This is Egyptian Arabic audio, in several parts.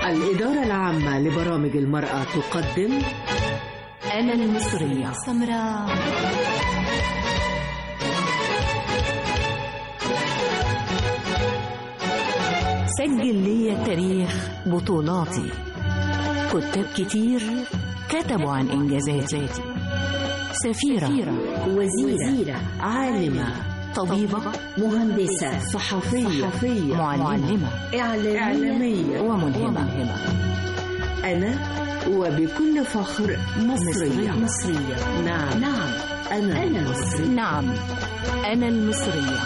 الإدارة العامة لبرامج المرأة تقدم أنا المصرية سمراء سجل لي تاريخ بطولاتي كتاب كتير كتبوا عن إنجازاتي سفيرة وزيرة عالمة طبيبة مهندسة صحفية, صحفية معلمة إعلامية وملهمة أنا وبكل فخر مصرية مصرية نعم نعم أنا, أنا مصرية نعم أنا المصرية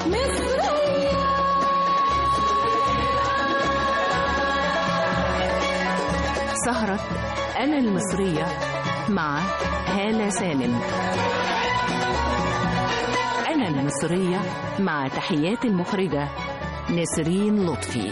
سهرة أنا المصرية مع هالة سالم أنا المصرية مع تحيات المخرجة نسرين لطفي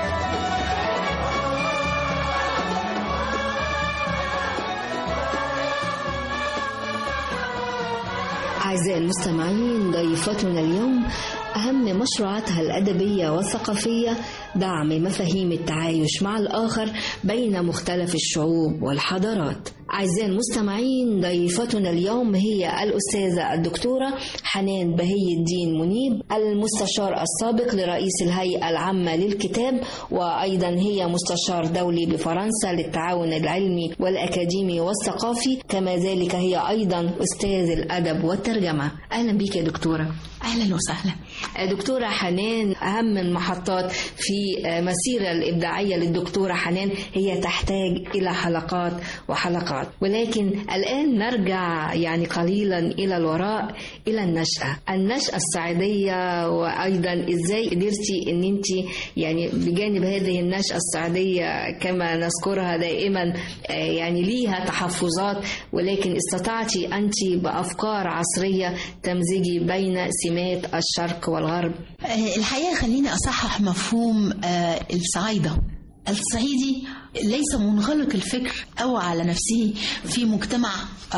أعزائي المستمعين ضيفتنا اليوم أهم مشروعاتها الأدبية والثقافية دعم مفاهيم التعايش مع الآخر بين مختلف الشعوب والحضارات أعزائي المستمعين ضيفتنا اليوم هي الأستاذة الدكتورة حنان بهي الدين منيب المستشار السابق لرئيس الهيئة العامة للكتاب وأيضا هي مستشار دولي بفرنسا للتعاون العلمي والأكاديمي والثقافي كما ذلك هي أيضا أستاذ الأدب والترجمة أهلا بك يا دكتورة اهلا وسهلا دكتورة حنان أهم المحطات في مسيرة الإبداعية للدكتورة حنان هي تحتاج إلى حلقات وحلقات ولكن الآن نرجع يعني قليلا إلى الوراء إلى النشأة النشأة الصعيدية وأيضا إزاي قدرتي أن أنت يعني بجانب هذه النشأة الصعيدية كما نذكرها دائما يعني ليها تحفظات ولكن استطعتي أنت بأفكار عصرية تمزجي بين سمات الشرق والغرب الحقيقه خليني اصحح مفهوم الصعايده الصعيدي ليس منغلق الفكر او على نفسه في مجتمع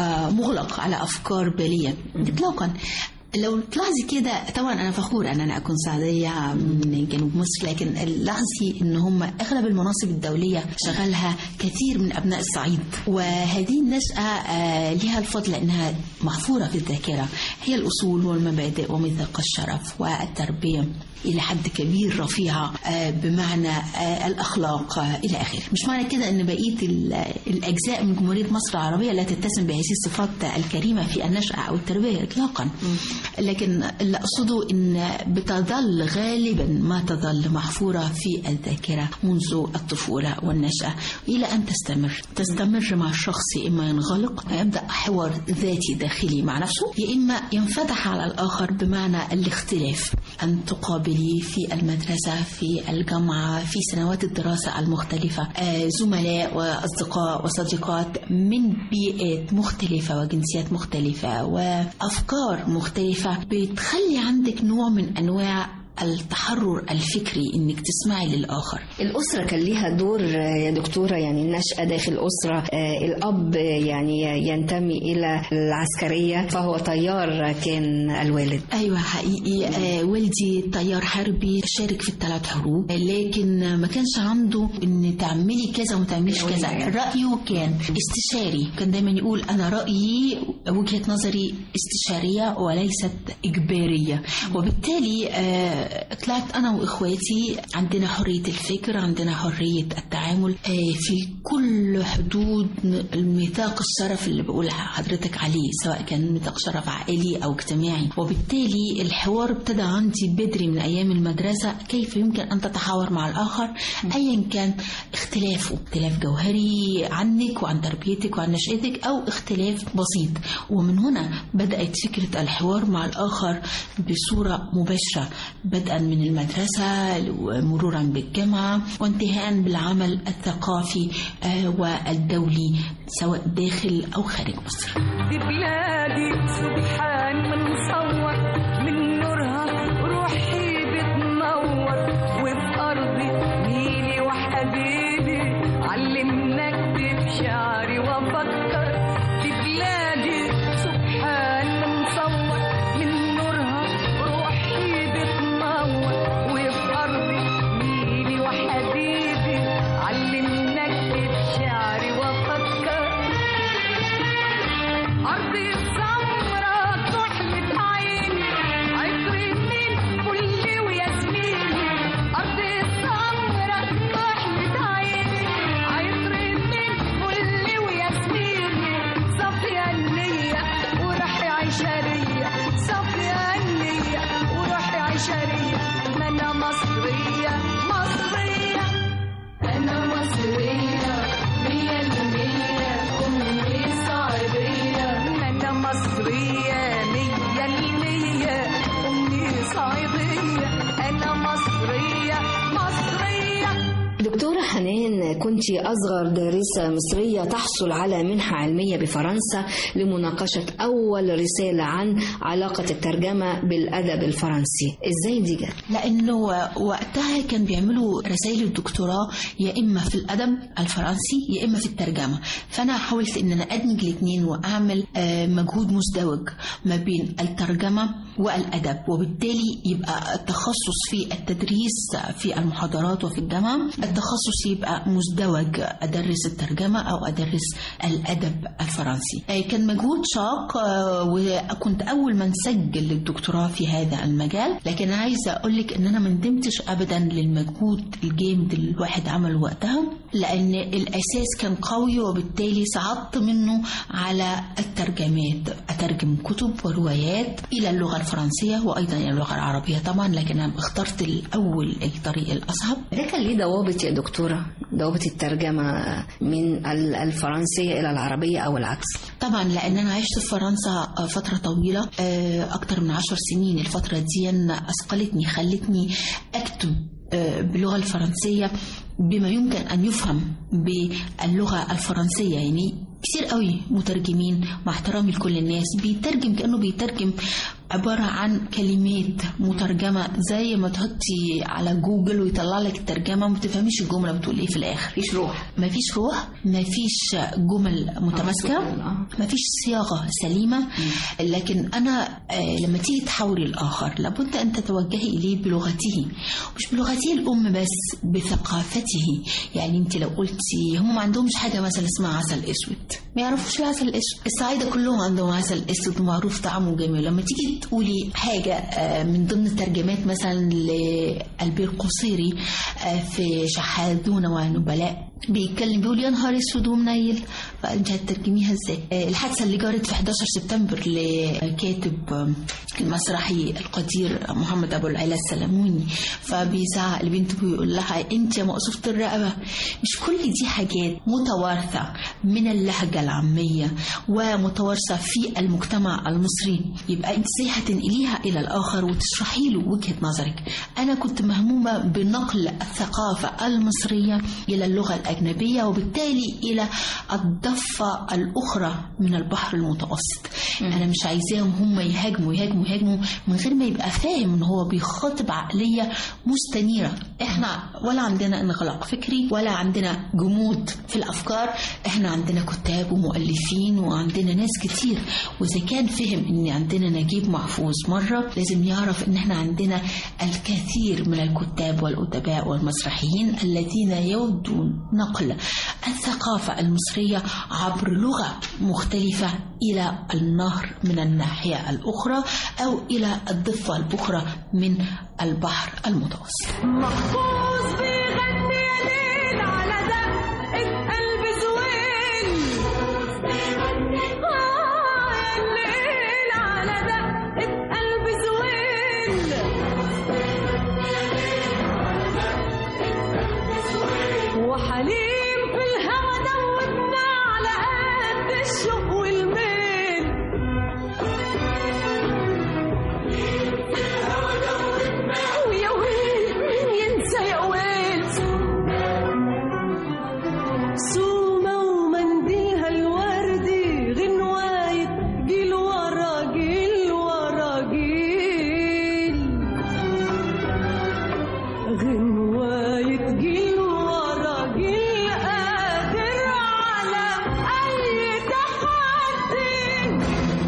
مغلق على افكار باليه اطلاقا لو تلاحظي كده طبعا انا فخوره ان انا اكون سعوديه من جنوب مصر لكن لاحظي ان هم اغلب المناصب الدوليه شغلها كثير من ابناء الصعيد وهذه النشاه لها الفضل انها محفوره في الذاكره هي الاصول والمبادئ وميثاق الشرف والتربيه إلى حد كبير رفيعة بمعنى الأخلاق إلى آخره مش معنى كده أن بقية الأجزاء من جمهورية مصر العربية لا تتسم بهذه الصفات الكريمة في النشأة أو التربية إطلاقا لكن اللي أقصده أن بتظل غالبا ما تظل محفورة في الذاكرة منذ الطفولة والنشأة إلى أن تستمر تستمر مع الشخص إما ينغلق ويبدأ حوار ذاتي داخلي مع نفسه يا إما ينفتح على الآخر بمعنى الاختلاف أن تقابل قابلي في المدرسة في الجامعة في سنوات الدراسة المختلفة زملاء وأصدقاء وصديقات من بيئات مختلفة وجنسيات مختلفة وأفكار مختلفة بتخلي عندك نوع من أنواع التحرر الفكري انك تسمعي للاخر الاسره كان ليها دور يا دكتوره يعني النشاه داخل الاسره الاب يعني ينتمي الى العسكريه فهو طيار كان الوالد ايوه حقيقي آه والدي طيار حربي شارك في الثلاث حروب لكن ما كانش عنده ان تعملي كذا وما تعمليش كذا رايه كان استشاري كان دايما يقول انا رايي وجهه نظري استشاريه وليست اجباريه وبالتالي آه طلعت انا واخواتي عندنا حريه الفكر عندنا حريه التعامل في كل حدود الميثاق الشرف اللي بقول حضرتك عليه سواء كان ميثاق شرف عائلي او اجتماعي وبالتالي الحوار ابتدى عندي بدري من ايام المدرسه كيف يمكن ان تتحاور مع الاخر ايا كان اختلافه اختلاف جوهري عنك وعن تربيتك وعن نشأتك او اختلاف بسيط ومن هنا بدات فكره الحوار مع الاخر بصوره مباشره بدءا من المدرسة ومرورا بالجامعة وانتهاء بالعمل الثقافي والدولي سواء داخل أو خارج مصر دي بلادي سبحان من صور من نورها روحي بتنور وفي أرضي نيلي وحبيبي علمنا اكتب شعري وافكر دي بلادي سبحان من صور من نورها روحي بتنور وفي أرضي نيلي وحبيبي علمنا دكتورة حنان كنت أصغر دارسة مصرية تحصل على منحة علمية بفرنسا لمناقشة أول رسالة عن علاقة الترجمة بالأدب الفرنسي إزاي دي جت؟ لانه وقتها كان بيعملوا رسائل الدكتوراه يا اما في الادب الفرنسي يا اما في الترجمه فانا حاولت ان انا ادمج الاثنين واعمل آه، مجهود مزدوج ما بين الترجمه والادب وبالتالي يبقى التخصص في التدريس في المحاضرات وفي الجامعه التخصص يبقى مزدوج ادرس الترجمه او ادرس الادب الفرنسي آه، كان مجهود شاق آه، وكنت اول من سجل الدكتوراه في هذا المجال لكن انا عايزه اقول لك ان انا ما ندمتش ابدا للمجهود الجامد اللي الواحد عمله وقتها لان الاساس كان قوي وبالتالي صعدت منه على الترجمات اترجم كتب وروايات الى اللغه الفرنسيه وايضا الى اللغه العربيه طبعا لكن انا اخترت الاول الطريق الاصعب ده كان ليه ضوابط يا دكتورة ضوابط الترجمة من ال- الفرنسية إلى العربية أو العكس طبعا لان انا عشت في فرنسا فتره طويله آه، اكتر من عشر سنين الفتره دي اثقلتني خلتني اكتب آه، باللغه الفرنسيه بما يمكن ان يفهم باللغه الفرنسيه يعني كتير قوي مترجمين مع احترامي لكل الناس بيترجم كانه بيترجم عبارة عن كلمات مترجمة زي ما تحطي على جوجل ويطلع لك الترجمة ما تفهميش الجملة بتقول ايه في الآخر مفيش روح ما فيش روح ما فيش جمل متماسكة ما فيش صياغة سليمة لكن أنا آه، لما تيجي تحاوري الآخر لابد أن تتوجهي إليه بلغته مش بلغته الأم بس بثقافته يعني أنت لو قلتي هم ما عندهمش حاجة مثلا اسمها عسل أسود ما يعرفوش العسل الأسود الصعايدة كلهم عندهم عسل أسود ومعروف طعمه جميل لما تيجي تقولي حاجة آه، من ضمن الترجمات مثلا لألبير قصيري آه، في شحاذون ونبلاء بيتكلم بيقول يا نهار اسود ومنيل فانت هتترجميها ازاي؟ آه، الحادثه اللي جرت في 11 سبتمبر لكاتب آه، المسرحي القدير محمد ابو العلا السلموني فبيزعق لبنته بيقول لها انت يا مقصوفه الرقبه مش كل دي حاجات متوارثه من اللهجه العاميه ومتوارثه في المجتمع المصري يبقى انت ازاي هتنقليها الى الاخر وتشرحي له وجهه نظرك انا كنت مهمومه بنقل الثقافه المصريه الى اللغه الاجنبيه وبالتالي الى الضفه الاخرى من البحر المتوسط انا مش عايزاهم هم يهاجموا يهاجموا يهاجموا من غير ما يبقى فاهم ان هو بيخاطب عقليه مستنيره احنا ولا عندنا انغلاق فكري ولا عندنا جمود في الافكار احنا عندنا كتاب ومؤلفين وعندنا ناس كتير واذا كان فهم ان عندنا نجيب محفوظ مره لازم يعرف ان احنا عندنا الكثير من الكتاب والادباء والمسرحيين الذين يودون نقل الثقافه المصريه عبر لغه مختلفه الى النهر من الناحيه الاخرى او الى الضفه الاخرى من البحر المتوسط محفوظ بيغني يا ليل على دقة قلب زويل آه يا الليل على دقة قلب زويل وحليم في الهوى دوبنا على قد الشوق والميل ويا ويل مين ينسى يا ويل سومة ومنديلها الوردي غنواية جيل ورا جيل ورا جيل غنواية جيل ورا جيل قادر على أي تحدي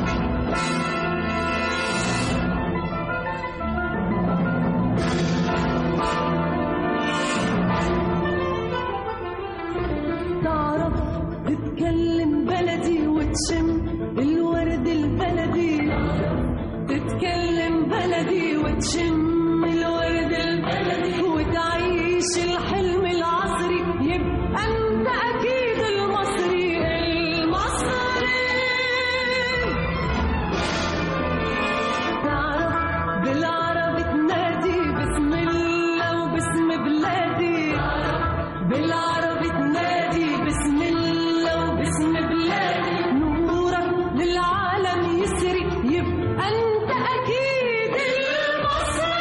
تعرف تتكلم بلدي وتشم الورد البلدي تتكلم بلدي وتشم الورد البلدي وتعيش الحلم العصري يبقى انت اكيد المصري المصري تعرف بالعربي تنادي بسم الله وباسم بلادي بالعربي تنادي بسم الله وباسم بلادي نورك للعالم يسري يبقى انت اكيد المصري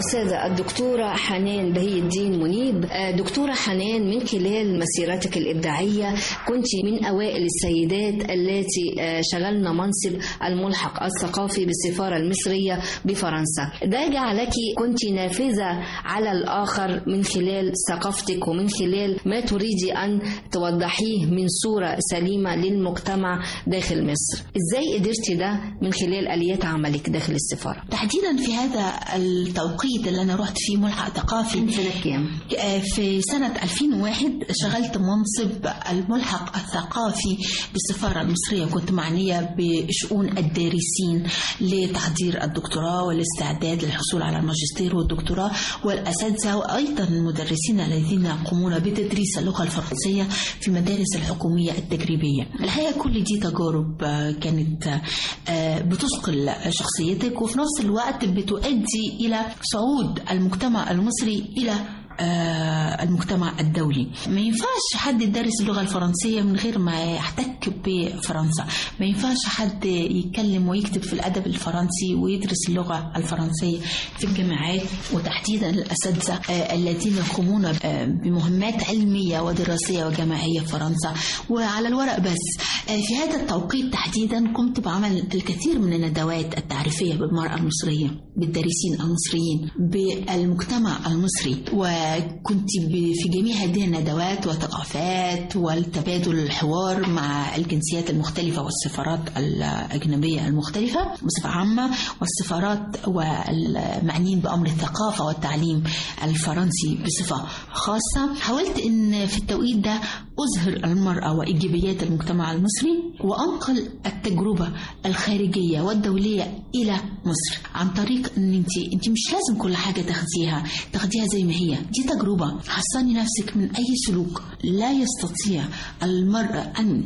الأستاذة الدكتورة حنان بهي الدين منيب آه، دكتورة حنان من خلال مسيرتك الإبداعية كنت من أوائل السيدات التي آه، شغلن منصب الملحق الثقافي بالسفارة المصرية بفرنسا ده جعلك كنت نافذة على الآخر من خلال ثقافتك ومن خلال ما تريدي أن توضحيه من صورة سليمة للمجتمع داخل مصر إزاي قدرتي ده من خلال آليات عملك داخل السفارة تحديدا في هذا التوقيت اللي انا رحت فيه ملحق ثقافي سنة كام؟ آه، في سنة 2001 شغلت منصب الملحق الثقافي بالسفارة المصرية كنت معنية بشؤون الدارسين لتحضير الدكتوراه والاستعداد للحصول على الماجستير والدكتوراه والأساتذة وأيضا المدرسين الذين يقومون بتدريس اللغة الفرنسية في المدارس الحكومية التجريبية الحقيقة كل دي تجارب آه، كانت آه، بتثقل شخصيتك وفي نفس الوقت بتؤدي إلى صعود المجتمع المصري إلى آه، المجتمع الدولي ما ينفعش حد يدرس اللغة الفرنسية من غير ما يحتك بفرنسا ما ينفعش حد يتكلم ويكتب في الأدب الفرنسي ويدرس اللغة الفرنسية في الجامعات وتحديدا الأساتذة آه، الذين يقومون آه، بمهمات علمية ودراسية وجامعية في فرنسا وعلى الورق بس آه، في هذا التوقيت تحديدا قمت بعمل الكثير من الندوات التعريفية بالمرأة المصرية بالدارسين المصريين بالمجتمع المصري وكنت ب- في جميع هذه الندوات والثقافات والتبادل الحوار مع الجنسيات المختلفة والسفارات الأجنبية المختلفة بصفة عامة والسفارات والمعنيين بأمر الثقافة والتعليم الفرنسي بصفة خاصة حاولت أن في التوقيت ده أظهر المرأة وإيجابيات المجتمع المصري وأنقل التجربة الخارجية والدولية إلى مصر عن طريق أن أنت أنت مش لازم كل حاجة تاخديها تاخديها زي ما هي دي تجربة حصني نفسك من أي سلوك لا يستطيع المرأة أن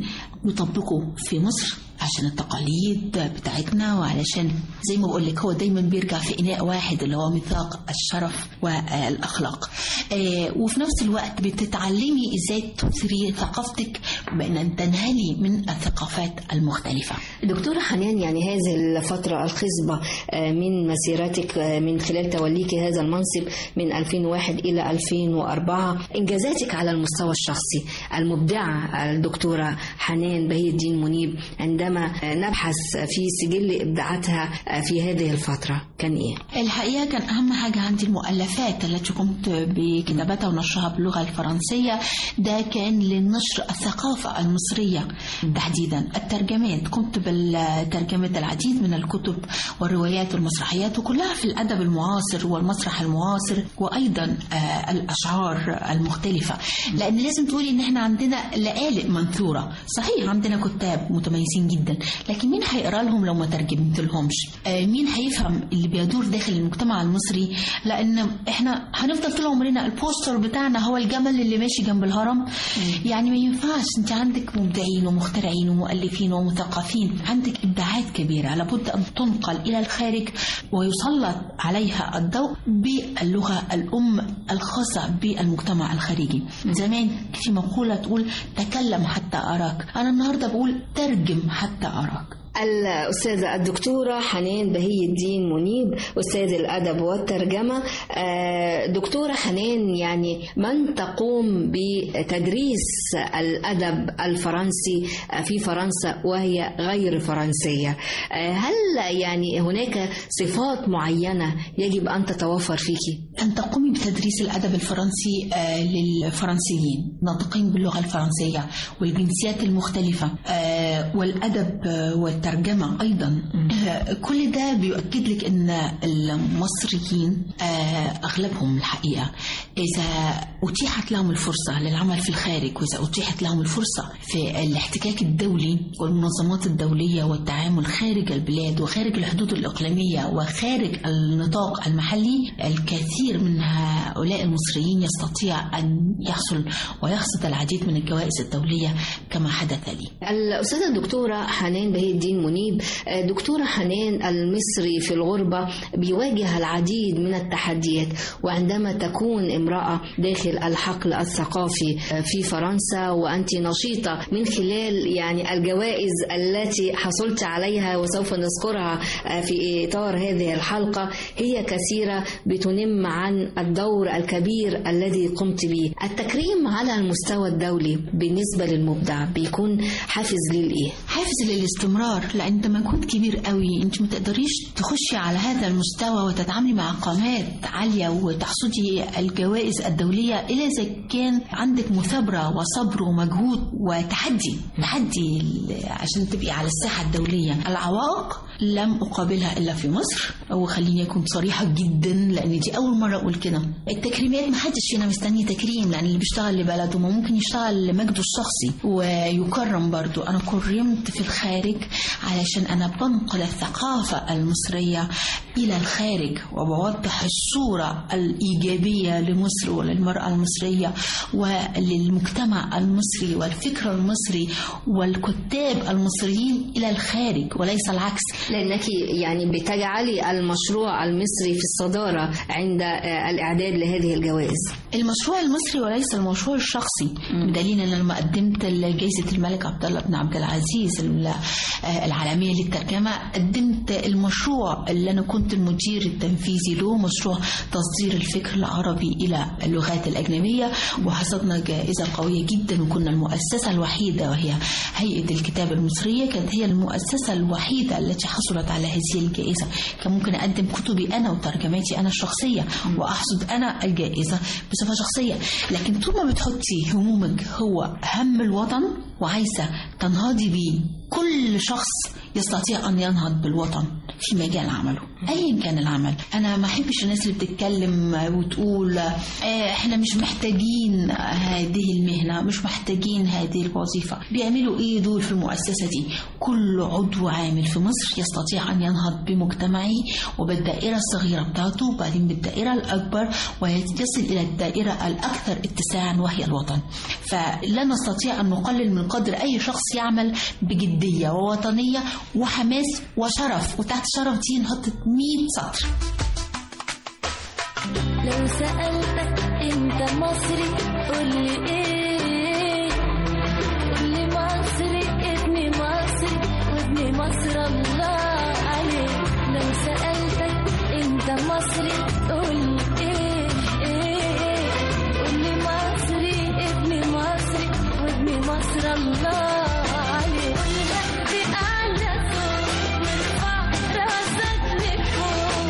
يطبقه في مصر عشان التقاليد بتاعتنا وعلشان زي ما بقول لك هو دايما بيرجع في اناء واحد اللي هو ميثاق الشرف والاخلاق آه، وفي نفس الوقت بتتعلمي ازاي تثري ثقافتك بان تنهلي من الثقافات المختلفه دكتورة حنان يعني هذه الفترة الخصبة آه، من مسيرتك آه، من خلال توليك هذا المنصب من 2001 إلى 2004 إنجازاتك على المستوى الشخصي المبدعة الدكتورة حنان بهي الدين منيب عندما آه، نبحث في سجل إبداعاتها آه، في هذه الفترة كان إيه؟ الحقيقة كان أهم حاجة عندي المؤلفات التي قمت بكتابتها ونشرها باللغة الفرنسية ده كان لنشر الثقافة المصرية تحديدا الترجمات قمت بالترجمة العديد من الكتب والروايات والمسرحيات وكلها في الأدب المعاصر والمسرح المعاصر وأيضا آه، الأشعار المختلفة لأن لازم تقولي إن إحنا عندنا لآلئ منثورة صحيح عندنا كتاب متميزين جدا لكن مين هيقرا لهم لو ما ترجمت لهمش آه، مين هيفهم اللي بيدور داخل المجتمع المصري لان احنا هنفضل طول عمرنا البوستر بتاعنا هو الجمل اللي ماشي جنب الهرم يعني ما ينفعش انت عندك مبدعين ومخترعين ومؤلفين ومثقفين عندك ابداعات كبيره لابد ان تنقل الى الخارج ويسلط عليها الضوء باللغه الام الخاصه بالمجتمع الخارجي زمان في مقوله تقول تكلم حتى اراك انا النهارده بقول ترجم حتى اراك الأستاذة الدكتورة حنان بهي الدين منيب أستاذ الأدب والترجمة آه، دكتورة حنان يعني من تقوم بتدريس الأدب الفرنسي في فرنسا وهي غير فرنسية آه، هل يعني هناك صفات معينة يجب أن تتوفر فيك؟ أن تقومي بتدريس الأدب الفرنسي آه، للفرنسيين ناطقين باللغة الفرنسية والجنسيات المختلفة آه، والأدب آه، والترجمة أيضا آه، كل ده بيؤكد لك أن المصريين آه، أغلبهم الحقيقة إذا أتيحت لهم الفرصة للعمل في الخارج وإذا أتيحت لهم الفرصة في الاحتكاك الدولي والمنظمات الدولية والتعامل خارج البلاد وخارج الحدود الإقليمية وخارج النطاق المحلي الكثير من هؤلاء المصريين يستطيع أن يحصل ويحصد العديد من الجوائز الدولية كما حدث لي الأستاذة الدكتورة حنان بهي الدين منيب دكتورة حنان المصري في الغربة بيواجه العديد من التحديات وعندما تكون امرأة داخل الحقل الثقافي في فرنسا وأنت نشيطة من خلال يعني الجوائز التي حصلت عليها وسوف نذكرها في إطار هذه الحلقة هي كثيرة بتنم عن الدور الكبير الذي قمت به التكريم على المستوى الدولي بالنسبة للمبدع بيكون حافز للإيه؟ حافز للاستمرار لان انت مجهود كبير قوي انت ما تقدريش تخشي على هذا المستوى وتتعاملي مع قامات عاليه وتحصدي الجوائز الدوليه الا اذا كان عندك مثابره وصبر ومجهود وتحدي تحدي ل- عشان تبقي على الساحه الدوليه العوائق لم اقابلها الا في مصر وخليني اكون صريحه جدا لان دي اول مره اقول كده التكريمات ما حدش فينا مستني تكريم لان اللي بيشتغل لبلده ما ممكن يشتغل لمجده الشخصي ويكرم برضو انا كرمت في الخارج علشان انا بنقل الثقافه المصريه الى الخارج وبوضح الصوره الايجابيه لمصر وللمراه المصريه وللمجتمع المصري والفكر المصري والكتاب المصريين الى الخارج وليس العكس لأنك يعني بتجعلي المشروع المصري في الصدارة عند آه، الإعداد لهذه الجوائز المشروع المصري وليس المشروع الشخصي بدليل ان لما قدمت جائزه الملك عبد الله بن عبد العزيز ال- آه، العالميه للترجمه قدمت المشروع اللي انا كنت المدير التنفيذي له مشروع تصدير الفكر العربي الى اللغات الاجنبيه وحصدنا جائزه قويه جدا وكنا المؤسسه الوحيده وهي هيئه الكتاب المصريه كانت هي المؤسسه الوحيده التي حصلت على هذه الجائزه كان ممكن اقدم كتبي انا وترجماتي انا الشخصيه واحصد انا الجائزه بصفه شخصيه لكن طول ما بتحطي همومك هو هم الوطن وعايزه تنهضي بيه كل شخص يستطيع ان ينهض بالوطن في مجال عمله ايا كان العمل انا ما احبش الناس اللي بتتكلم وتقول آه، احنا مش محتاجين هذه المهنه مش محتاجين هذه الوظيفه بيعملوا ايه دول في المؤسسه دي كل عضو عامل في مصر يستطيع ان ينهض بمجتمعه وبالدائره الصغيره بتاعته وبعدين بالدائره الاكبر ويصل الى الدائره الاكثر اتساعا وهي الوطن فلا نستطيع ان نقلل من قدر اي شخص يعمل بجديه ووطنيه وحماس وشرف وتحت شرف دي نحط 100 سطر لو سألتك انت مصري قولي ايه قولي مصري ابني مصري وابني مصر الله عليك لو سألتك انت مصري قولي ايه ايه قولي مصري ابني مصري وابني مصر الله عليك قولي بأعلى صوت وارفع راسك لفوق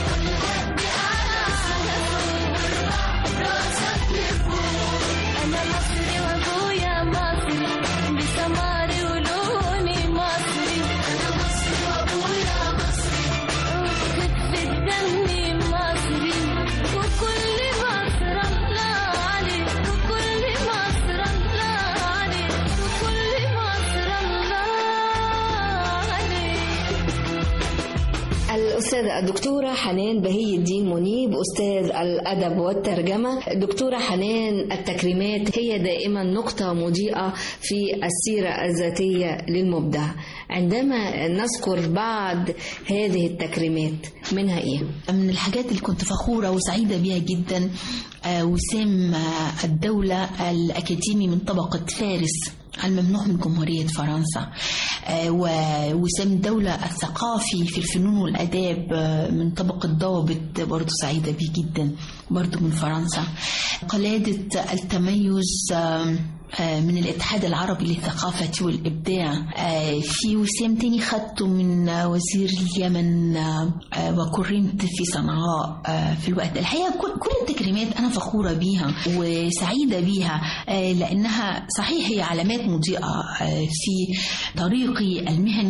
أنا مصري وأبويا مصري بسماري ولوني مصري أنا مصري وأبويا مصري وخفة دمي مصري وكل مصر الله عليك وكل مصر الله عليك وكل مصر الله عليك الأستاذة الدكتورة حنان بهي الدين منيب أستاذ الأدب والترجمة دكتورة حنان التكريمات هي دائما نقطة مضيئة في السيرة الذاتية للمبدع عندما نذكر بعض هذه التكريمات منها إيه؟ من الحاجات اللي كنت فخورة وسعيدة بيها جدا آه، وسام آه، الدولة الأكاديمي من طبقة فارس الممنوح من جمهورية فرنسا آه، ووسام الدولة الثقافي في الفنون والآداب آه، من طبقة ضابط برضو سعيدة بيه جدا برضو من فرنسا قلادة التميز آه، آه، من الاتحاد العربي للثقافة والإبداع آه، في وسام تاني خدته من آه، وزير اليمن آه، آه، وكرمت في صنعاء آه، في الوقت ده. الحقيقة كل كل التكريمات أنا فخورة بيها وسعيدة بيها آه، لأنها صحيح هي علامات مضيئة آه، في طريقي المهني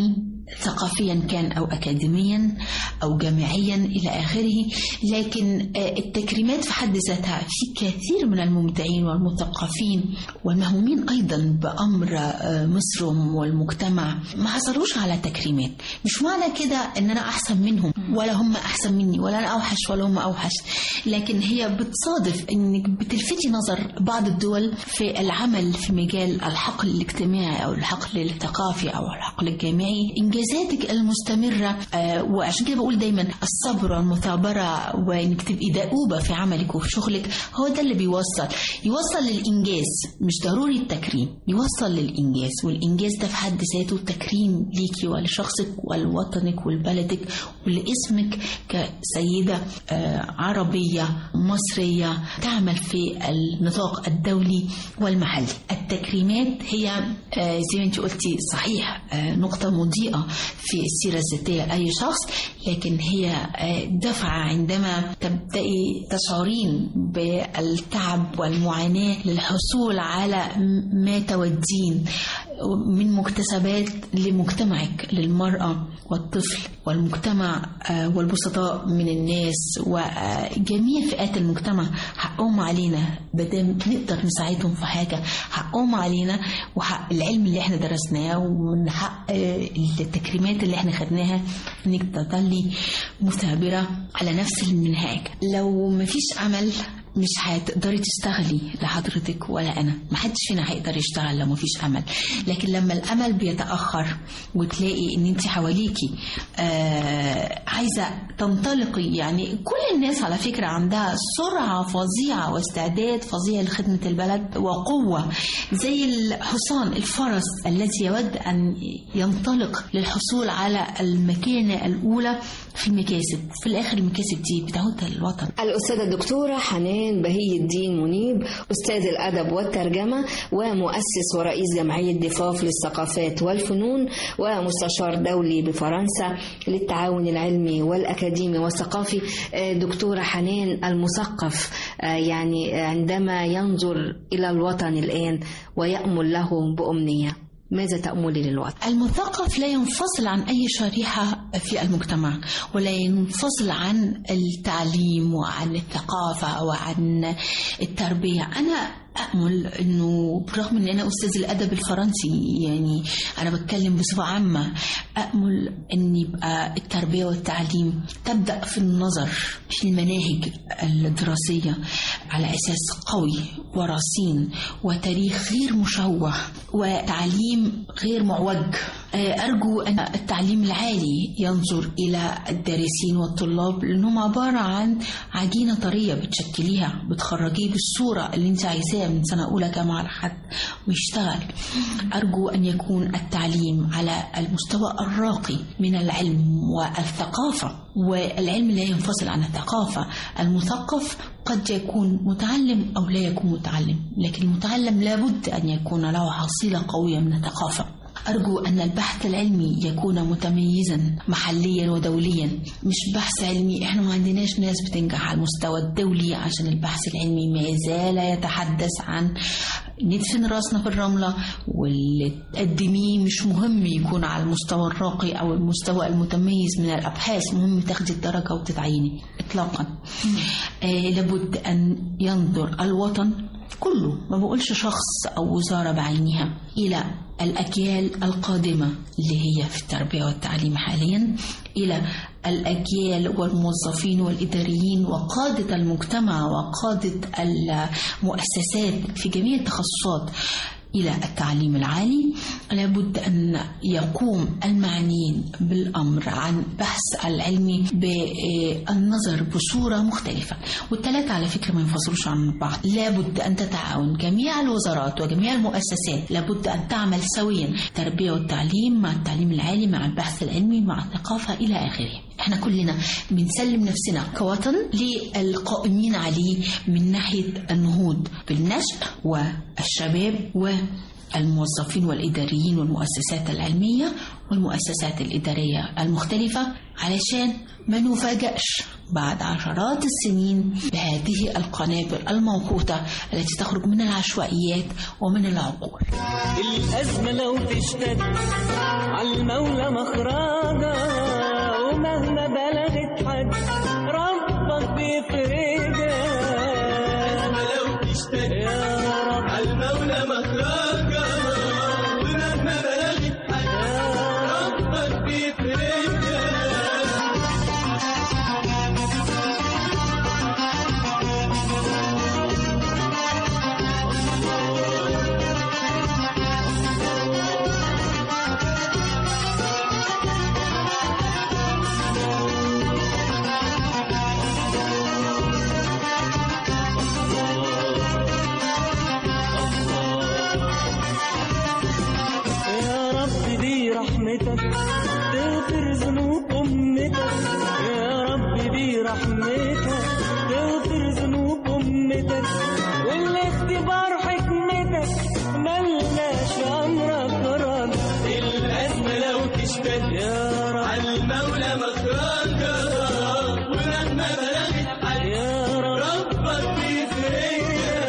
ثقافيا كان أو أكاديميا أو جامعيا إلى آخره لكن آه، التكريمات في حد ذاتها في كثير من المبدعين والمثقفين والمهمومين أيضا بأمر آه، مصر والمجتمع ما حصلوش على تكريمات مش معنى كده إن أنا أحسن منهم ولا هم أحسن مني ولا أنا أوحش ولا هم أوحش لكن هي بتصادف إنك بتلفتي نظر بعض الدول في العمل في مجال الحقل الاجتماعي أو الحقل الثقافي أو الحقل الجامعي إنجازاتك المستمرة آه، وعشان كده بقول دايما الصبر والمثابرة وإنك تبقي دؤوبة في عملك وفي شغلك هو ده اللي بيوصل يوصل للإنجاز مش ضروري التكريم يوصل للإنجاز والإنجاز ده في حد ذاته تكريم ليكي ولشخصك ولوطنك ولبلدك ولاسمك كسيدة آه، عربية مصرية تعمل في النطاق الدولي والمحلي التكريمات هي آه، زي ما انت قلتي صحيح آه، نقطة مضيئة في السيرة الذاتية لأي شخص لكن هي آه، دفعة عندما تبدأي تشعرين بالتعب والمعاناة للحصول على م- ما تودين من مكتسبات لمجتمعك للمرأة والطفل والمجتمع آه، والبسطاء من الناس وجميع فئات المجتمع حقهم علينا بدل نقدر نساعدهم في حاجة حقهم علينا وحق العلم اللي احنا درسناه ومن حق آه، التكريمات اللي احنا خدناها انك تظلي مثابرة على نفس المنهاج لو مفيش عمل مش هتقدري تشتغلي لحضرتك ولا انا ما حدش فينا هيقدر يشتغل لو مفيش امل لكن لما الامل بيتاخر وتلاقي ان انت حواليكي آه عايزه تنطلقي يعني كل الناس على فكره عندها سرعه فظيعه واستعداد فظيع لخدمه البلد وقوه زي الحصان الفرس الذي يود ان ينطلق للحصول على المكانه الاولى في المكاسب في الاخر المكاسب دي بتعود للوطن الأستاذة الدكتورة حنان بهي الدين منيب أستاذ الأدب والترجمة ومؤسس ورئيس جمعية ضفاف للثقافات والفنون ومستشار دولي بفرنسا للتعاون العلمي والأكاديمي والثقافي آه، دكتورة حنان المثقف آه، يعني عندما ينظر إلى الوطن الآن ويأمل له بأمنية ماذا تأملي للوطن؟ المثقف لا ينفصل عن أي شريحة في المجتمع ولا ينفصل عن التعليم وعن الثقافة وعن التربية أنا أأمل أنه برغم أن أنا أستاذ الأدب الفرنسي يعني أنا بتكلم بصفة عامة أأمل أن يبقى التربية والتعليم تبدأ في النظر في المناهج الدراسية على أساس قوي ورصين وتاريخ غير مشوه وتعليم غير معوج أرجو أن التعليم العالي ينظر إلى الدارسين والطلاب لأنهم عبارة عن عجينة طرية بتشكليها بتخرجيه بالصورة اللي أنت عايزاها من سنة أولى جامعة لحد ويشتغل أرجو أن يكون التعليم على المستوى الراقي من العلم والثقافة والعلم لا ينفصل عن الثقافة المثقف قد يكون متعلم أو لا يكون متعلم لكن المتعلم لابد أن يكون له حصيلة قوية من الثقافة أرجو أن البحث العلمي يكون متميزا محليا ودوليا مش بحث علمي احنا ما عندناش ناس بتنجح على المستوى الدولي عشان البحث العلمي ما زال يتحدث عن ندفن راسنا في الرملة واللي تقدميه مش مهم يكون على المستوى الراقي أو المستوى المتميز من الأبحاث مهم تاخدي الدرجة وتتعيني إطلاقا آه لابد أن ينظر الوطن كله ما بقولش شخص أو وزارة بعينها إلى الأجيال القادمة اللي هي في التربية والتعليم حاليا إلى الأجيال والموظفين والإداريين وقادة المجتمع وقادة المؤسسات في جميع التخصصات إلى التعليم العالي لابد أن يقوم المعنيين بالأمر عن بحث العلمي بالنظر بصورة مختلفة والثلاثة على فكرة ما ينفصلوش عن بعض لابد أن تتعاون جميع الوزارات وجميع المؤسسات لابد أن تعمل سويا التربية والتعليم مع التعليم العالي مع البحث العلمي مع الثقافة إلى آخره احنا كلنا بنسلم نفسنا كوطن للقائمين عليه من ناحية النهوض بالنشء والشباب والموظفين والإداريين والمؤسسات العلمية والمؤسسات الإدارية المختلفة علشان ما نفاجأش بعد عشرات السنين بهذه القنابل الموقوتة التي تخرج من العشوائيات ومن العقول الأزمة لو تشتد على المولى مخرجة ومهما بلغت حد ربك بيفرجها لو تشتد يا رب على المولى مخرجة ومهما بلغت حد ربك بيفرجها يا رب دي رحمتك تغفر ذنوب أمتك يا رب دي رحمتك تغفر ذنوب أمتك والاختبار حكمتك ملناش أمرك رد الأزمة لو تشتد يا رب على المولى مخرجها ولما بلغت حد يا رب ربك بيفرجها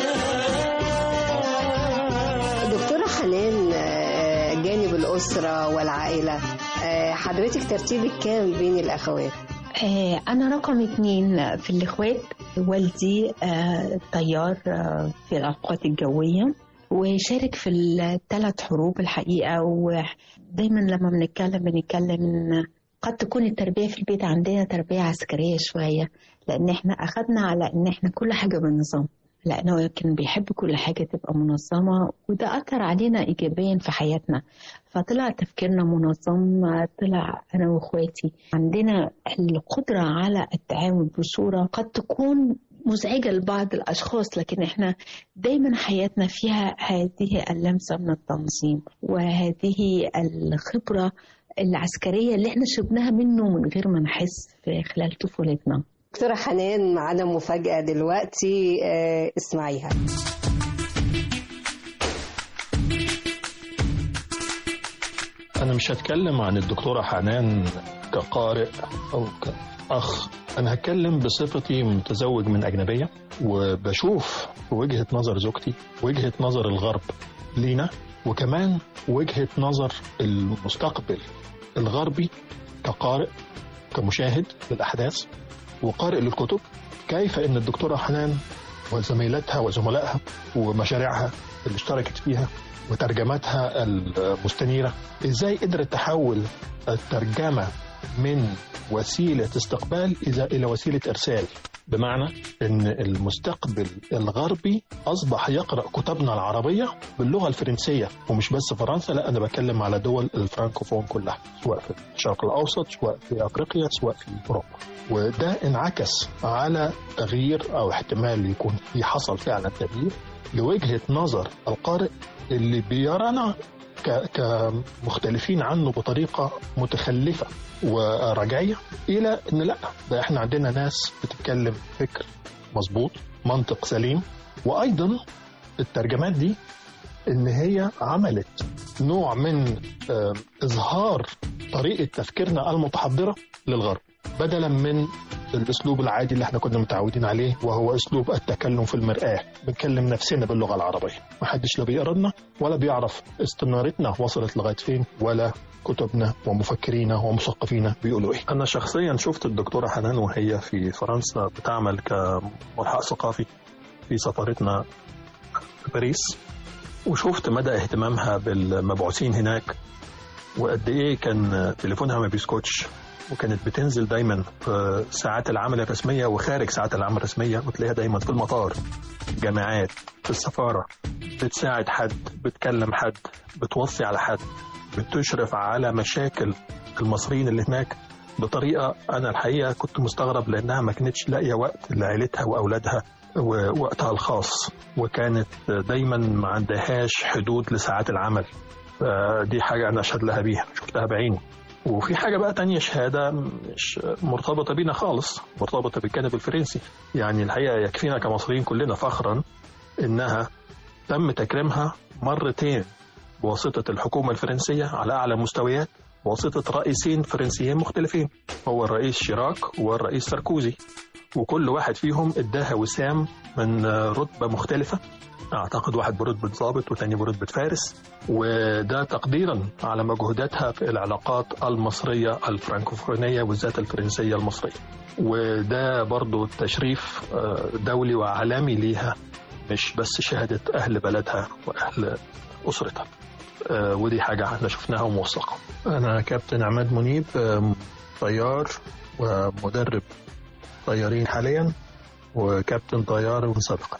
دكتورة حنان آه، جانب الأسرة والعائلة آه، حضرتك ترتيبك كام بين الأخوات؟ آه، أنا رقم اتنين في الإخوات والدي آه، طيار آه، في القوات الجوية وشارك في الثلاث حروب الحقيقة ودايما لما بنتكلم بنتكلم إن قد تكون التربية في البيت عندنا تربية عسكرية شوية لأن احنا أخدنا على إن احنا كل حاجة بالنظام لأنه كان بيحب كل حاجة تبقى منظمة وده أثر علينا إيجابيا في حياتنا فطلع تفكيرنا منظم طلع أنا وإخواتي عندنا القدرة على التعامل بصورة قد تكون مزعجة لبعض الأشخاص لكن إحنا دايما حياتنا فيها هذه اللمسة من التنظيم وهذه الخبرة العسكرية اللي إحنا شربناها منه من غير ما نحس في خلال طفولتنا دكتورة حنان معانا مفاجأة دلوقتي آه، اسمعيها أنا مش هتكلم عن الدكتورة حنان كقارئ أو كأخ أنا هتكلم بصفتي متزوج من أجنبية وبشوف وجهة نظر زوجتي وجهة نظر الغرب لينا وكمان وجهة نظر المستقبل الغربي كقارئ كمشاهد للأحداث وقارئ للكتب كيف أن الدكتورة حنان وزميلاتها وزملائها ومشاريعها اللي اشتركت فيها وترجماتها المستنيرة ازاي قدرت تحول الترجمة من وسيلة استقبال إذا إلى وسيلة إرسال بمعنى أن المستقبل الغربي أصبح يقرأ كتبنا العربية باللغة الفرنسية ومش بس فرنسا لا أنا بتكلم على دول الفرانكوفون كلها سواء في الشرق الأوسط سواء في أفريقيا سواء في أوروبا وده انعكس على تغيير أو احتمال يكون في حصل فعلا تغيير لوجهة نظر القارئ اللي بيرانا ك- كمختلفين عنه بطريقة متخلفة ورجعية إلى إن لا ده إحنا عندنا ناس بتتكلم فكر مظبوط منطق سليم وأيضا الترجمات دي إن هي عملت نوع من آه، إظهار طريقة تفكيرنا المتحضرة للغرب بدلا من الاسلوب العادي اللي احنا كنا متعودين عليه وهو اسلوب التكلم في المرآة بنكلم نفسنا باللغة العربية محدش لا بيقرا لنا ولا بيعرف استمرارتنا وصلت لغاية فين ولا كتبنا ومفكرينا ومثقفينا بيقولوا ايه انا شخصيا شفت الدكتورة حنان وهي في فرنسا بتعمل كملحق ثقافي في سفارتنا في باريس وشفت مدى اهتمامها بالمبعوثين هناك وقد ايه كان تليفونها ما بيسكتش وكانت بتنزل دايما في ساعات العمل الرسميه وخارج ساعات العمل الرسميه وتلاقيها دايما في المطار في الجامعات في السفاره بتساعد حد بتكلم حد بتوصي على حد بتشرف على مشاكل المصريين اللي هناك بطريقه انا الحقيقه كنت مستغرب لانها ما كانتش لاقيه وقت لعيلتها واولادها ووقتها الخاص وكانت دايما ما عندهاش حدود لساعات العمل دي حاجة أنا أشهد لها بيها شفتها بعيني وفي حاجة بقى تانية شهادة مش مرتبطة بينا خالص مرتبطة بالجانب الفرنسي يعني الحقيقة يكفينا كمصريين كلنا فخرا إنها تم تكريمها مرتين بواسطة الحكومة الفرنسية على أعلى مستويات بواسطة رئيسين فرنسيين مختلفين هو الرئيس شيراك والرئيس ساركوزي وكل واحد فيهم اداها وسام من رتبة مختلفة أعتقد واحد برتبة ضابط والتاني برتبة فارس وده تقديرا على مجهوداتها في العلاقات المصرية الفرنكوفونية والذات الفرنسية المصرية وده برضو تشريف آه، دولي وعالمي ليها مش بس شهادة أهل بلدها وأهل أسرتها آه، ودي حاجة احنا شفناها وموثقة أنا كابتن عماد منيب آه، طيار ومدرب طيارين حاليا وكابتن طيار سابقا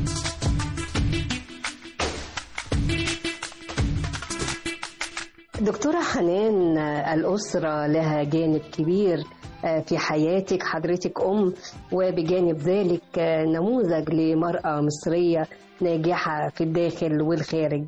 دكتورة حنان آه، الأسرة لها جانب كبير آه، في حياتك حضرتك أم وبجانب ذلك آه، نموذج لمرأة مصرية ناجحة في الداخل والخارج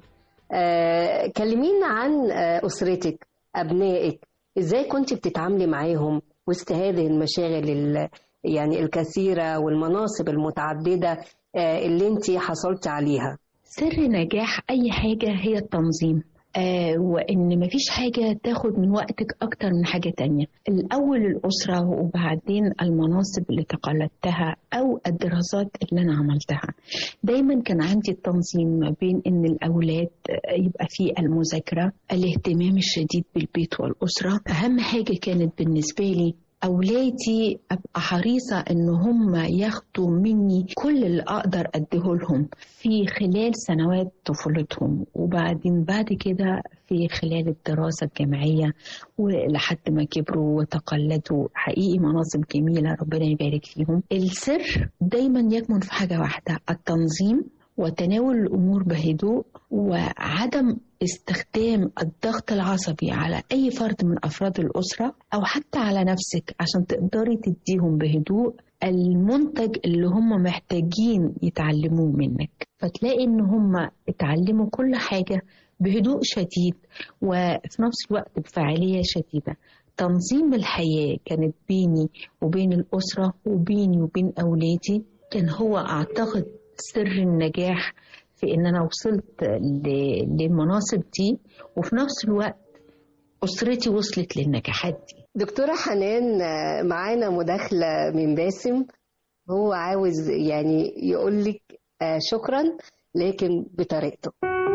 آه، كلمينا عن آه، أسرتك أبنائك إزاي كنت بتتعاملي معاهم وسط هذه المشاغل ال- يعني الكثيرة والمناصب المتعددة آه، اللي انت حصلت عليها سر نجاح أي حاجة هي التنظيم آه وإن مفيش حاجة تاخد من وقتك أكتر من حاجة تانية الأول الأسرة وبعدين المناصب اللي تقلدتها أو الدراسات اللي أنا عملتها دايما كان عندي التنظيم ما بين إن الأولاد آه، يبقى في المذاكرة الاهتمام الشديد بالبيت والأسرة أهم حاجة كانت بالنسبة لي أولادي أبقى حريصة إن هم ياخدوا مني كل اللي أقدر أديه لهم في خلال سنوات طفولتهم وبعدين بعد كده في خلال الدراسة الجامعية ولحد ما كبروا وتقلدوا حقيقي مناصب جميلة ربنا يبارك فيهم السر دايما يكمن في حاجة واحدة التنظيم وتناول الأمور بهدوء وعدم استخدام الضغط العصبي على أي فرد من أفراد الأسرة أو حتى على نفسك عشان تقدري تديهم بهدوء المنتج اللي هم محتاجين يتعلموه منك فتلاقي إن هم اتعلموا كل حاجة بهدوء شديد وفي نفس الوقت بفاعلية شديدة تنظيم الحياة كانت بيني وبين الأسرة وبيني وبين أولادي كان هو أعتقد سر النجاح في ان انا وصلت ل- للمناصب دي وفي نفس الوقت اسرتي وصلت للنجاحات دي دكتورة حنان آه، معانا مداخلة من باسم هو عاوز يعني يقول لك آه، شكرا لكن بطريقته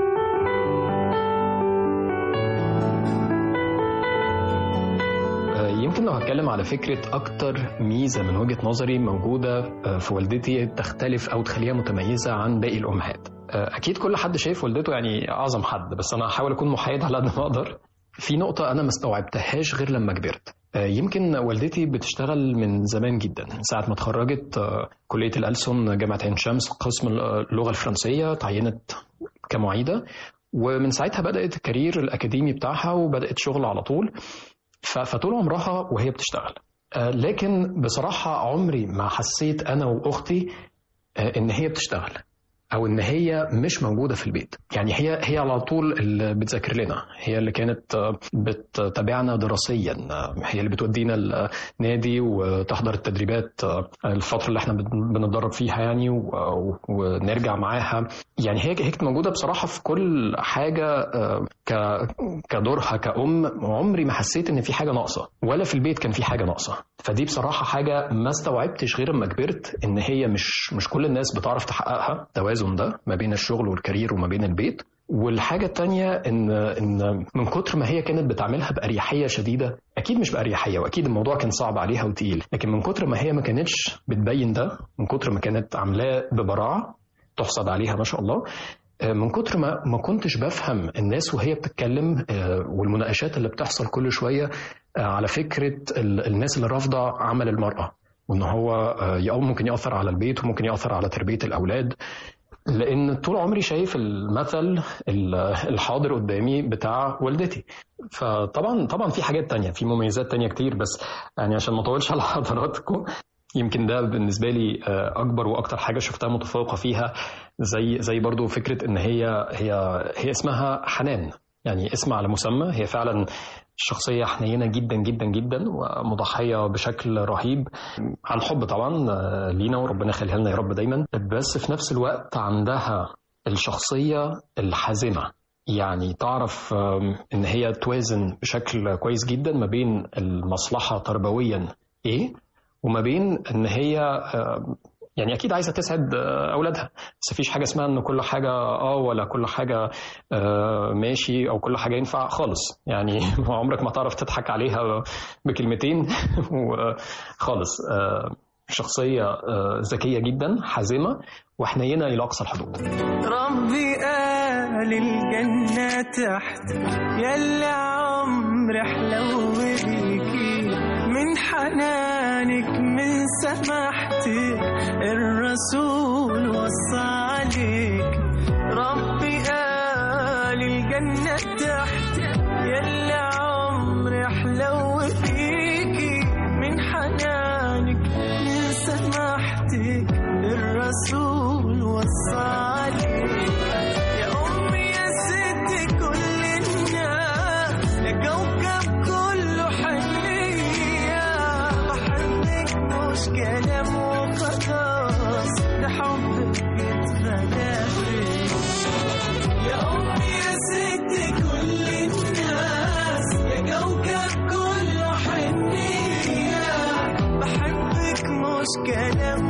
آه، يمكن لو هتكلم على فكرة أكتر ميزة من وجهة نظري موجودة آه، في والدتي تختلف أو تخليها متميزة عن باقي الأمهات آه، أكيد كل حد شايف والدته يعني أعظم حد بس أنا هحاول أكون محايد على قد ما أقدر في نقطة أنا ما استوعبتهاش غير لما كبرت آه، يمكن والدتي بتشتغل من زمان جدا ساعة ما اتخرجت آه، كلية الألسن جامعة عين شمس قسم اللغة الفرنسية تعينت كمعيدة ومن ساعتها بدأت الكارير الأكاديمي بتاعها وبدأت شغل على طول ف- فطول عمرها وهي بتشتغل آه، لكن بصراحة عمري ما حسيت أنا وأختي آه، إن هي بتشتغل أو إن هي مش موجودة في البيت يعني هي هي على طول اللي بتذاكر لنا هي اللي كانت آه، بتتابعنا دراسيا آه، هي اللي بتودينا النادي وتحضر التدريبات آه، الفترة اللي احنا بن- بنتدرب فيها يعني و- و- ونرجع معاها يعني هي هي كانت موجودة بصراحة في كل حاجة آه، ك- كدورها كأم عمري ما حسيت إن في حاجة ناقصة ولا في البيت كان في حاجة ناقصة فدي بصراحة حاجة ما استوعبتش غير لما كبرت إن هي مش مش كل الناس بتعرف تحققها التوازن ده ما بين الشغل والكارير وما بين البيت والحاجة التانية إن إن من كتر ما هي كانت بتعملها بأريحية شديدة أكيد مش بأريحية وأكيد الموضوع كان صعب عليها وتقيل لكن من كتر ما هي ما كانتش بتبين ده من كتر ما كانت عاملاه ببراعة تحسد عليها ما شاء الله آه، من كتر ما ما كنتش بفهم الناس وهي بتتكلم آه، والمناقشات اللي بتحصل كل شويه آه، على فكره ال- الناس اللي رافضه عمل المراه وان هو آه، يا- ممكن ياثر على البيت وممكن ياثر على تربيه الاولاد لان طول عمري شايف المثل ال- الحاضر قدامي بتاع والدتي فطبعا طبعا في حاجات تانية في مميزات تانية كتير بس يعني عشان ما اطولش على حضراتكم يمكن ده بالنسبه لي آه، اكبر واكتر حاجه شفتها متفوقه فيها زي زي برضو فكره ان هي هي هي اسمها حنان يعني اسم على مسمى هي فعلا شخصية حنينة جدا جدا جدا ومضحية بشكل رهيب عن حب طبعا آه، لينا وربنا يخليها لنا يا رب دايما بس في نفس الوقت عندها الشخصية الحازمة يعني تعرف آم، ان هي توازن بشكل كويس جدا ما بين المصلحه تربويا ايه وما بين ان هي آم، يعني اكيد عايزه تسعد آه، اولادها بس مفيش حاجه اسمها ان كل حاجه اه ولا كل حاجه آه، ماشي او كل حاجه ينفع خالص يعني عمرك ما تعرف تضحك عليها بكلمتين وخالص آه، شخصيه آه، ذكيه جدا حازمه وحنينه الى اقصى الحدود ربي قال الجنة تحت يلا عمري حلو بيكي من حنانك من سماحتك الرسول وصى عليك ربي قال الجنة تحت يلا عمري حلو بيكي من حنانك من سماحتك الرسول وصى عليك يا أمي يا ست كل الناس يا كوكب كله حنية بحبك مش كلام وخلاص ده حبك اتغلى فيا يا أمي يا ست كل الناس يا كوكب كله حنية بحبك مش كلام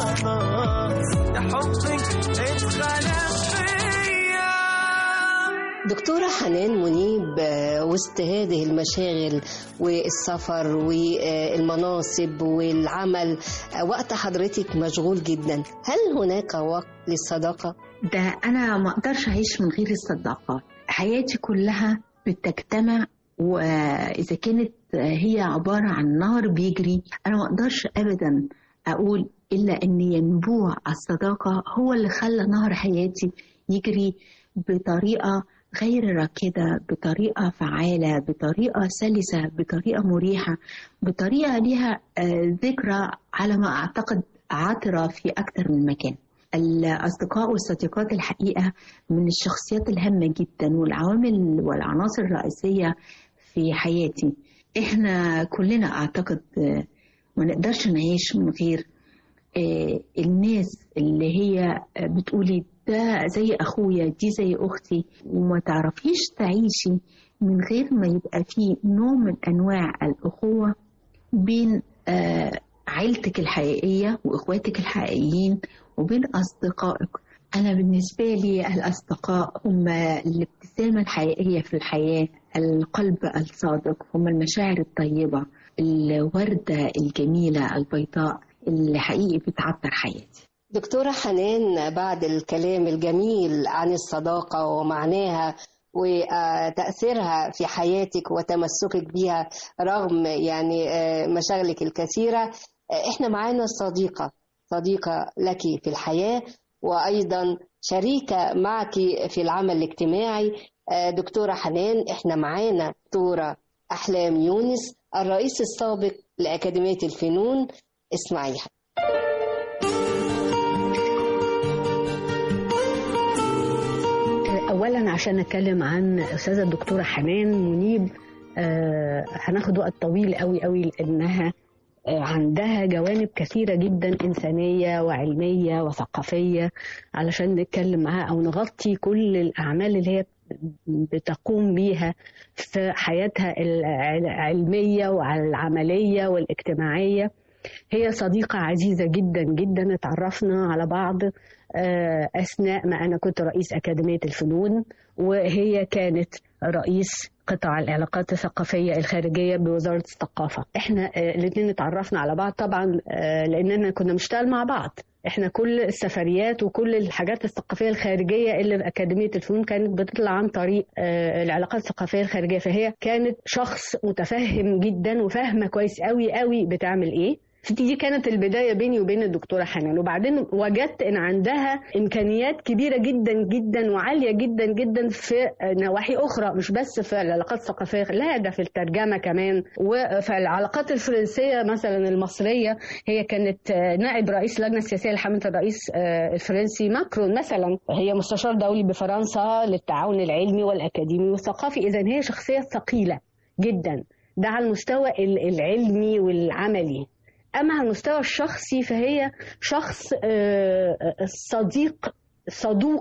وخلاص ده حبك اتغلى فيا دكتورة حنان منيب آه، وسط هذه المشاغل والسفر والمناصب والعمل آه، وقت حضرتك مشغول جدا هل هناك وقت للصداقة؟ ده أنا ما أقدرش أعيش من غير الصداقة حياتي كلها بتجتمع وإذا كانت هي عبارة عن نهر بيجري أنا ما أقدرش أبدا أقول إلا أن ينبوع الصداقة هو اللي خلى نهر حياتي يجري بطريقة غير راكدة بطريقة فعالة بطريقة سلسة بطريقة مريحة بطريقة لها آه، ذكرى على ما أعتقد عاطرة في أكثر من مكان الأصدقاء والصديقات الحقيقة من الشخصيات الهامة جدا والعوامل والعناصر الرئيسية في حياتي إحنا كلنا أعتقد آه، ما نقدرش نعيش من غير آه، الناس اللي هي آه، بتقولي ده زي أخويا دي زي أختي وما تعرفيش تعيشي من غير ما يبقى فيه نوع من أنواع الأخوة بين آه، عيلتك الحقيقية وإخواتك الحقيقيين وبين أصدقائك أنا بالنسبة لي الأصدقاء هم الابتسامة الحقيقية في الحياة القلب الصادق هم المشاعر الطيبة الوردة الجميلة البيضاء اللي حقيقي بتعطر حياتي دكتورة حنان بعد الكلام الجميل عن الصداقة ومعناها وتأثيرها في حياتك وتمسكك بها رغم يعني آه، مشاغلك الكثيرة آه، احنا معانا صديقة صديقة لك في الحياة وأيضا شريكة معك في العمل الاجتماعي آه، دكتورة حنان احنا معانا دكتورة أحلام يونس الرئيس السابق لأكاديمية الفنون اسمعيها اولا عشان اتكلم عن استاذه الدكتوره حنان منيب آه هناخد وقت طويل قوي قوي لانها آه عندها جوانب كثيره جدا انسانيه وعلميه وثقافيه علشان نتكلم معاها او نغطي كل الاعمال اللي هي بتقوم بيها في حياتها العلميه والعمليه والاجتماعيه هي صديقة عزيزة جدا جدا اتعرفنا على بعض آه، أثناء ما أنا كنت رئيس أكاديمية الفنون وهي كانت رئيس قطاع العلاقات الثقافية الخارجية بوزارة الثقافة احنا آه، الاثنين اتعرفنا على بعض طبعا آه، لأننا كنا بنشتغل مع بعض احنا كل السفريات وكل الحاجات الثقافيه الخارجيه اللي في اكاديميه الفنون كانت بتطلع عن طريق آه، العلاقات الثقافيه الخارجيه فهي كانت شخص متفهم جدا وفاهمه كويس قوي قوي بتعمل ايه دي كانت البداية بيني وبين الدكتورة حنان وبعدين وجدت ان عندها امكانيات كبيرة جدا جدا وعالية جدا جدا في نواحي اخرى مش بس في العلاقات الثقافية لا ده في الترجمة كمان وفي العلاقات الفرنسية مثلا المصرية هي كانت نائب رئيس اللجنة السياسية لحملة الرئيس الفرنسي ماكرون مثلا هي مستشار دولي بفرنسا للتعاون العلمي والاكاديمي والثقافي اذا هي شخصية ثقيلة جدا ده على المستوى العلمي والعملي أما على المستوى الشخصي فهي شخص آه، صديق صدوق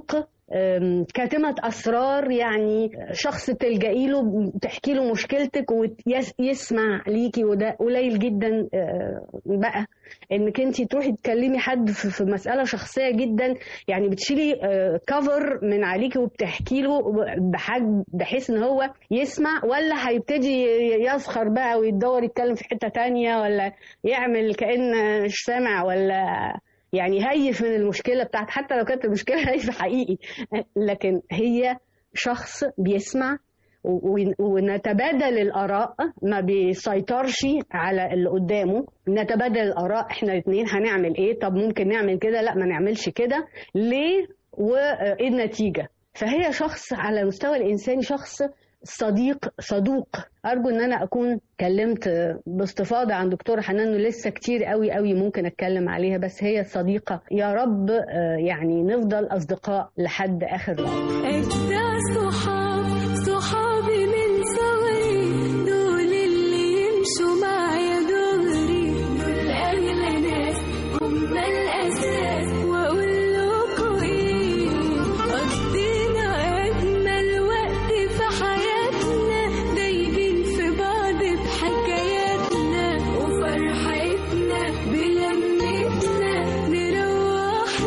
أم، كاتمة أسرار يعني شخص تلجئي له تحكي له مشكلتك ويسمع ليكي وده قليل جدا أه، بقى انك انت تروحي تكلمي حد في في مسألة شخصية جدا يعني بتشيلي كفر من عليكي وبتحكي له بحج بحيث ان هو يسمع ولا هيبتدي يسخر بقى ويدور يتكلم في حتة تانية ولا يعمل كأن مش سامع ولا يعني هيف من المشكله بتاعت حتى لو كانت المشكله هيف حقيقي لكن هي شخص بيسمع و- و- ونتبادل الاراء ما بيسيطرش على اللي قدامه نتبادل الاراء احنا الاثنين هنعمل ايه طب ممكن نعمل كده لا ما نعملش كده ليه وايه النتيجه فهي شخص على المستوى الانساني شخص صديق صدوق ارجو ان انا اكون كلمت باستفاضه عن دكتوره حنان لسه كتير قوي قوي ممكن اتكلم عليها بس هي صديقه يا رب آه، يعني نفضل اصدقاء لحد اخر العمر أجدع صحاب صحابي من صغري دول اللي يمشوا معايا دغري دول أغلى ناس هم الأساس وأقول لكم إيه قضينا أجمل وقت في حياتنا دايبين في بعض بحكاياتنا وفرحتنا بلمتنا نروح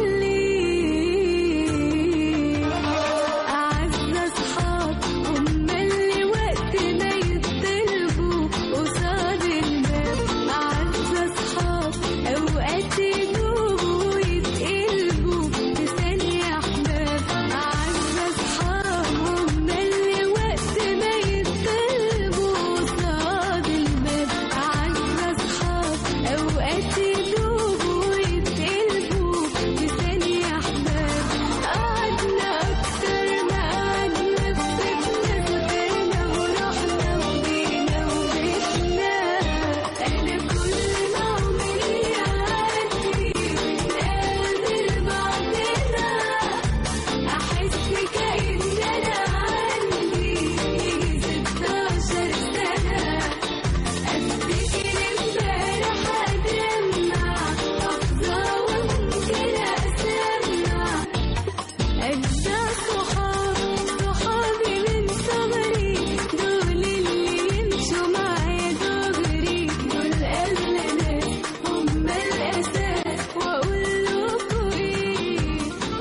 ليه أعز أصحاب هم اللي وقت ما يطلبوا قصاد الباب أعز أصحاب أوقات يدوبوا ويتقلبوا في ثانية أحباب أعز أصحاب هم اللي وقت ما يطلبوا قصاد الباب أعز أصحاب أوقات يدوبوا ويتقلبوا في ثانية أحباب قعدنا أكتر ما قعدنا بسكنا سافرنا ورحنا وجينا وبيتنا أنا كل ما عمري يعدي بنقابل بعضنا أحس كأن أنا عندي يجي ستاشر سنة أفتكر امبارح أدمع أفضى وممكن أسمع أجدع صحاب صحابي من صغري دول اللي يمشوا معايا دغري دول أغلى ناس هم الأساس وأقول لكم إيه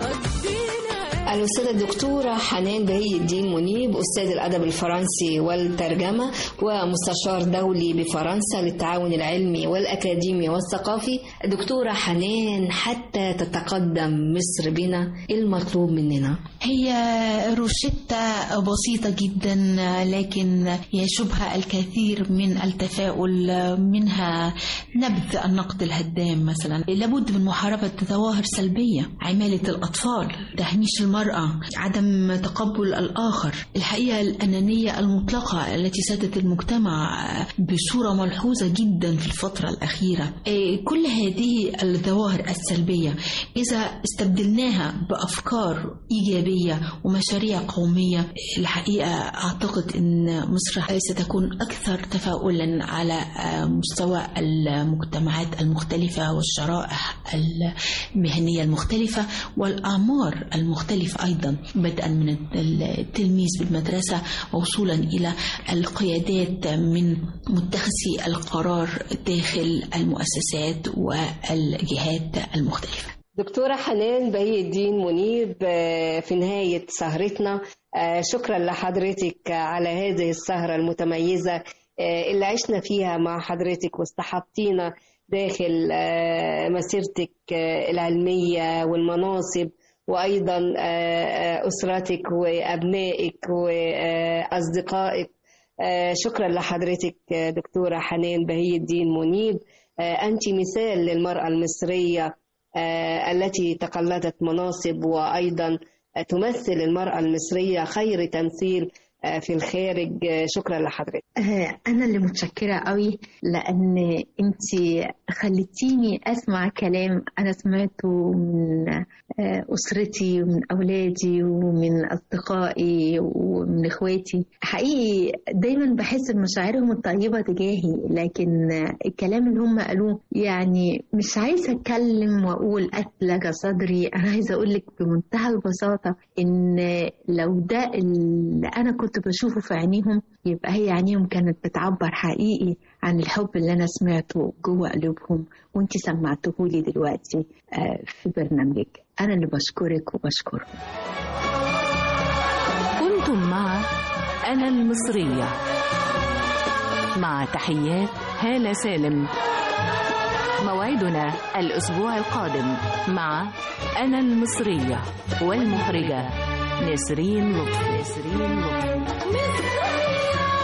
قضينا الأستاذة الدكتورة حنان بهي الدين منيب أستاذ الأدب الفرنسي والترجمة ومستشار دولي بفرنسا للتعاون العلمي والأكاديمي والثقافي دكتورة حنان حتى تتقدم مصر بنا إيه المطلوب مننا هي روشتة بسيطة جدا لكن يشبها الكثير من التفاؤل منها نبذ النقد الهدام مثلا لابد من محاربة ظواهر سلبية عمالة الأطفال تهميش المرأة عدم تقبل الآخر الحقيقة الأنانية المطلقة التي سادت المجتمع بصورة ملحوظة جدا في الفترة الأخيرة إيه، كل هذه الظواهر السلبية إذا استبدلناها بأفكار إيجابية ومشاريع قومية الحقيقة أعتقد أن مصر ستكون أكثر تفاؤلا على آه، مستوى المجتمعات المختلفة والشرائح المهنية المختلفة والأعمار المختلفة أيضا بدءا من التلميذ بالمدرسة ووصولا إلى القيادات من متخذي القرار داخل المؤسسات والجهات المختلفة دكتورة حنان بهي الدين منيب آه، في نهاية سهرتنا آه، شكرا لحضرتك على هذه السهرة المتميزة آه، اللي عشنا فيها مع حضرتك واستحطينا داخل آه، مسيرتك آه، العلمية والمناصب وأيضا آه، آه، أسرتك وأبنائك وأصدقائك آه، شكرا لحضرتك آه، دكتورة حنان بهي الدين منيب آه، أنت مثال للمرأة المصرية آه، التي تقلدت مناصب وأيضا تمثل المرأة المصرية خير تمثيل آه، في الخارج آه، شكرا لحضرتك آه، أنا اللي متشكرة قوي لأن أنت خلتيني أسمع كلام أنا سمعته من آه، أسرتي ومن أولادي ومن أصدقائي ومن إخواتي حقيقي دايما بحس بمشاعرهم الطيبة تجاهي لكن آه، الكلام اللي هم قالوه يعني مش عايزة أتكلم وأقول أثلج صدري أنا عايزة أقول لك بمنتهى البساطة إن لو ده اللي أنا كنت بشوفه في عينيهم يبقى هي عينيهم كانت بتعبر حقيقي عن الحب اللي أنا سمعته جوه قلوبهم وانتي سمعتهولي دلوقتي آه، في برنامجك أنا اللي بشكرك وبشكرهم كنتم مع أنا المصرية مع تحيات هالة سالم موعدنا الأسبوع القادم مع أنا المصرية والمخرجة نسرين لطفي نسرين لطفي مصرية